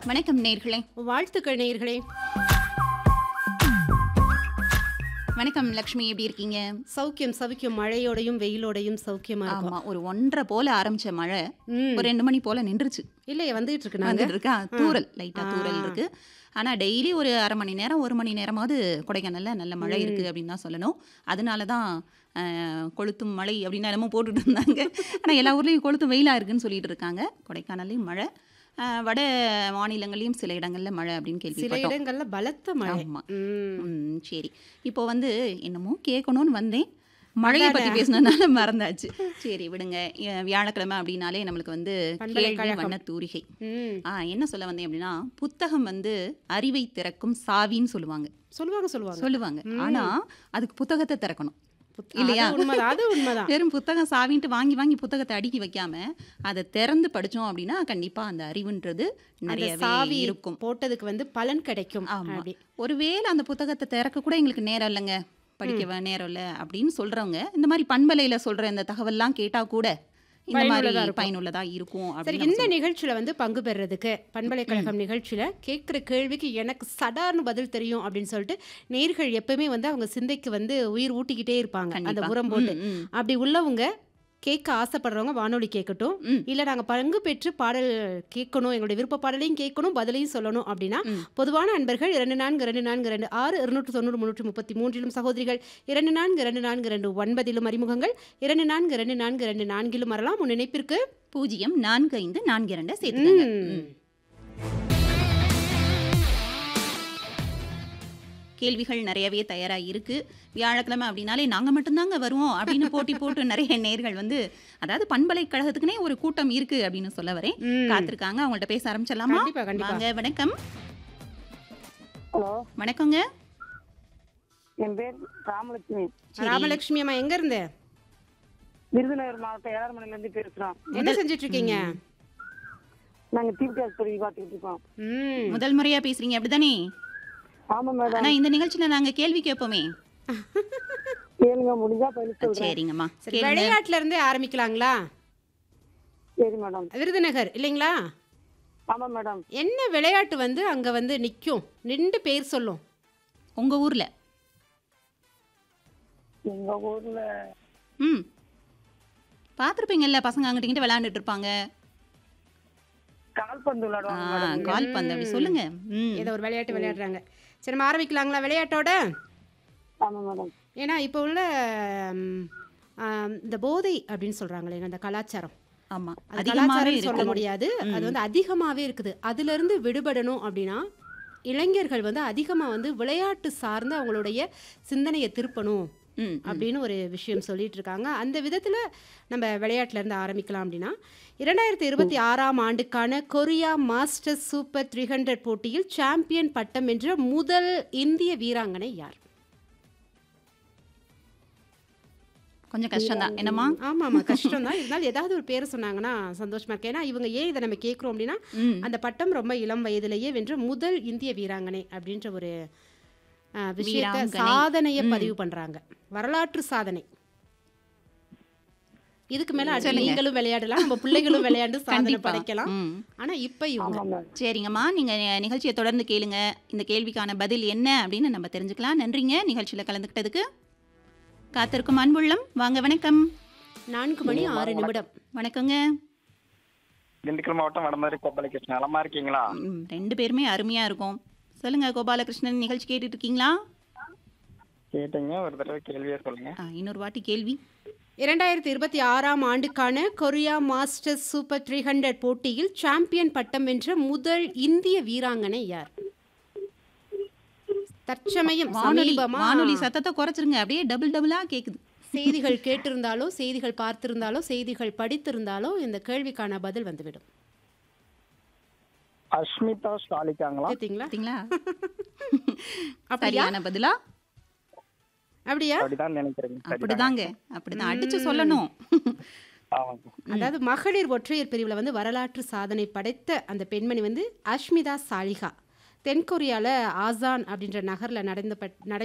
வணக்கம் நேர்களே வாழ்த்துக்கள் நேயர்களே வணக்கம் லக்ஷ்மி எப்படி இருக்கீங்க சௌக்கியம் சௌக்கியம் மழையோடையும் வெயிலோடையும் சௌக்கியமா இருக்கும் ஆமா ஒரு ஒன்றரை போல ஆரம்பிச்ச மழை ம். ஒரு ரெண்டு மணி போல நின்றுச்சு இல்லையே வந்துட்டு இருக்கு நாங்க வந்துட்டு இருக்கா தூரல் லைட்டா ஆ. தூரல் இருக்கு ஆனா டெய்லி ஒரு அரை மணி நேரம் ஒரு மணி நேரமாவது கொடைக்கானல்ல நல்ல மழை இருக்கு அப்படின்னு தான் சொல்லணும் அதனால தான் அஹ், கொளுத்தும் மழை அப்படின்னு என்னமோ போட்டுட்டு இருந்தாங்க ஆனா எல்லா ஊர்லயும் கொளுத்தும் வெயிலா இருக்குன்னு சொல்லிட்டு இருக்காங்க கொடைக்கானல்லையும் மழை அஹ், வட மாநிலங்களையும் சில இடங்கள்ல மழை அப்படின்னு சில கேள்விப்பட்டோம் இடங்கள்ல பலத்த மழை ஆமா. ம். ம் சரி இப்போ வந்து என்னமோ கேட்கணும்னு வந்தேன் மழையை பத்தி பேசினதுனால மறந்தாச்சு சரி விடுங்க எ- வியாழக்கிழமை அப்படின்னாலே நம்மளுக்கு வந்து கேள்வி பல்கலைக்கழகம். வண்ண தூரிகை ம். ஆ என்ன சொல்ல வந்தேன் அப்படின்னா புத்தகம் வந்து அறிவை திறக்கும் சாவின்னு சொல்லுவாங்க சொல்லுவாங்க சொல்லுவாங்க சொல்லுவாங்க ஆனா அதுக்கு புத்தகத்தை திறக்கணும் புத்த- இல்லையா? அது உண்மைதான் அது உண்மைதான் வெறும் புத்தகம் சாவின்ட்டு வாங்கி வாங்கி புத்தகத்தை அடுக்கி வைக்காம அதை திறந்து படிச்சோம் அப்படின்னா கண்டிப்பா அந்த அறிவுன்றது அந்த நிறையவே சாவி இருக்கும் போட்டதுக்கு வந்து பலன் கிடைக்கும் ஆமா அப்படி ஒருவேளை அந்த புத்தகத்தை திறக்க கூட எங்களுக்கு நேரம் இல்லைங்க படிக்க வே- நேரம் இல்லை அப்படின்னு சொல்றவங்க இந்த மாதிரி பண்பலையில சொல்ற இந்த தகவல்லாம் கேட்டா கூட இந்த பயனுள்ளதா மாதிரி இருக்கும். பயனுள்ளதா இருக்கும் சரி அப்படின்னு இந்த நிகழ்ச்சியில வந்து பங்கு பெறுறதுக்கு பண்பலைக்கழகம் நிகழ்ச்சியில கேட்குற கேள்விக்கு எனக்கு சடார்னு பதில் தெரியும் அப்படின்னு சொல்லிட்டு நேர்கள் எப்பவுமே வந்து அவங்க சிந்தைக்கு வந்து உயிர் ஊட்டிக்கிட்டே இருப்பாங்க அந்த கண்டிப்பா. உரம் போட்டு ம், ம். அப்படி உள்ளவங்க கேட்க ஆசைப்படுறவங்க வானொலி கேட்கட்டும் ம். இல்ல நாங்க பங்கு பெற்று பாடல் கேட்கணும் எங்களுடைய விருப்ப பாடலையும் கேட்கணும் பதிலையும் சொல்லணும் அப்படின்னா ம். பொதுவான அன்பர்கள் இரண்டு நான்கு ரெண்டு நான்கு ரெண்டு ஆறு இருநூற்று தொண்ணூறு முன்னூற்றி முப்பத்தி மூன்றிலும் சகோதரிகள் இரண்டு நான்கு ரெண்டு நான்கு ரெண்டு ஒன்பதிலும் அறிமுகங்கள் இரண்டு நான்கு ரெண்டு நான்கு ரெண்டு நான்கிலும் வரலாம் உன் நினைப்பிற்கு பூஜ்ஜியம் நான்கு ஐந்து நான்கு இரண்டை சேர்த்துக்கங்க ம். ம். கேள்விகள் நிறையவே தயாரா இருக்கு வியாழக்கிழமை அப்படின்னாலே நாங்க மட்டும்தாங்க வருவோம் அப்படின்னு போட்டி போட்டு நிறைய நேர்கள் வந்து அதாவது பண்பலைக்கழகத்துக்குனே ஒரு கூட்டம் இருக்கு அப்படின்னு சொல்ல வரேன் ம். காத்திருக்காங்க அவங்கள்ட்ட பேச ஆரம்பிச்சிடலாமா கண்டிப்பா, கண்டிப்பா. வாங்க வணக்கம் ஹலோ வணக்கங்க என் பேர் ராமலட்சுமி சரி. ராமலட்சுமி அம்மா எங்க இருந்து விருதுநகர் மாவட்டம் ஏழாமலையில இருந்து பேசுறோம் என்ன செஞ்சுட்டு இருக்கீங்க நாங்க டிவி ஆஸ்பத்திரி பார்த்துக்கிட்டு இருக்கோம் ம். முதல் முறையா பேசுறீங்க அப்படிதானே ஆமா மேடம் ஆனா இந்த நிகழ்ச்சியில நாங்க கேள்வி கேட்போமே கேளுங்க முடிஞ்சா பதில் சொல்றேன் சரிங்கம்மா சரி கேளுங்க விளையாட்டுல இருந்தே ஆரம்பிக்கலாங்களா சரி மேடம் விருதுநகர் இல்லைங்களா ஆமா மேடம் என்ன விளையாட்டு வந்து அங்க வந்து நிக்கும் நின்று பேர் சொல்லும் உங்க ஊர்ல எங்க ஊர்ல ம் பார்த்துருப்பீங்கல்ல பசங்க அங்கிட்ட இங்கிட்ட விளையாண்டுட்டு இருப்பாங்க கால்பந்து ஆ, விளையாடுவாங்க மேடம் கால் பந்து அப்படி சொல்லுங்க ம் ஏதோ ஒரு விளையாட்டு விளையாடுறாங்க சரி நம்ம ஆரம்பிக்கலாங்களா விளையாட்டோட ஆமா மேடம் ஏன்னா இப்போ உள்ள ம், ஆம், இந்த போதை அப்படின்னு சொல்றாங்களே அந்த கலாச்சாரம் ஆமா அது அதிகமாவே கலாச்சாரம் சொல்ல இருக்கு முடியாது அது வந்து அதிகமாவே இருக்குது அதுல இருந்து விடுபடணும் அப்படின்னா இளைஞர்கள் வந்து அதிகமா வந்து விளையாட்டு சார்ந்து அவங்களுடைய சிந்தனையை திருப்பணும் ம், ம். அப்படின்னு ஒரு விஷயம் சொல்லிட்டு இருக்காங்க அந்த விதத்துல நம்ம விளையாட்டுல இருந்து ஆரம்பிக்கலாம் அப்படின்னா இரண்டாயிரத்தி இருபத்தி ஆறாம் ஆண்டுக்கான Korea Masters Super three hundred போட்டியில் சாம்பியன் பட்டம் வென்ற முதல் இந்திய வீராங்கனை யார் கொஞ்சம் கஷ்டம் தான் என்னம்மா ஆமா ஆமா கஷ்டம் தான் இருந்தாலும் ஏதாவது ஒரு பேர் சொன்னாங்கன்னா சந்தோஷமா இருக்கு ஏன்னா இவங்க ஏன் இதை நம்ம கேட்குறோம் அப்படின்னா ம் அந்த பட்டம் ரொம்ப இளம் வயதிலேயே வென்ற முதல் இந்திய வீராங்கனை அப்படின்ற ஒரு அஹ், விஷயத்தை வீராங்கனை. சாதனையை ம். பதிவு பண்றாங்க வரலாற்று சாதனை இதுக்கு மேல அடுத்து சொல்லுங்க. நீங்களும் விளையாடலாம் நம்ம பிள்ளைகளும் விளையாண்டு சாதனை கண்டிப்பா படைக்கலாம் ம் ஆனா இப்ப இவங்க ஆமா மேடம் சரிங்கம்மா நீங்க நிகழ்ச்சியை தொடர்ந்து கேளுங்க இந்த கேள்விக்கான பதில் என்ன அப்படின்னு நம்ம தெரிஞ்சுக்கலாம் நன்றிங்க நிகழ்ச்சியில கலந்துக்கிட்டதுக்கு காத்திருக்கும் அன்புள்ளம் வாங்க வணக்கம் நான்கு மணி ஆறு நிமிடம் வணக்கங்க திண்டுக்கல் மாவட்டம் வடமதுரை கோபாலகிருஷ்ணன் நலமா இருக்கீங்களா ம், ரெண்டு பேருமே அருமையா இருக்கும் சொல்லுங்க கோபாலகிருஷ்ணன் நிகழ்ச்சி கேட்டுட்டு இருக்கீங்களா கேட்டீங்க ஒரு தடவை கேள்வியே சொல்லுங்க ஆ, இன்னொரு வாட்டி கேள்வி இரண்டாயிரத்தி இருபத்தி ஆறாம் ஆண்டுக்கான Korea Masters Super three hundred போட்டியில் சாம்பியன் பட்டம் வென்ற முதல் இந்திய வீராங்கனை யார் தற்சமயம் வானொலி சமீபமா வானொலி சத்தத்தை குறைச்சிருங்க அப்படியே டபுள் டபுளா கேக்குது செய்திகள் கேட்டிருந்தாலோ செய்திகள் பார்த்திருந்தாலோ செய்திகள் படித்திருந்தாலோ இந்த கேள்விக்கான பதில் வந்துவிடும் அஸ்மிதா ஸ்டாலிக்காங்களா பார்த்தீங்களா பாத்தீங்களா அப்படியா சரியான பதிலா அப்படியா அப்படிதான் நினைக்கிறேங்க சரிதாங்க. அப்படிதாங்க அப்படிதான் அடிச்சு சொல்லணும் ஆமாங்க அதாவது மகளிர் ஒற்றையர் பிரிவில் வந்து வரலாற்று சாதனை படைத்த அந்த பெண்மணி வந்து அஷ்மிதா சாலிகா தென்கொரியால ஆசான் அப்படின்ற நகர்ல நடந்த நடை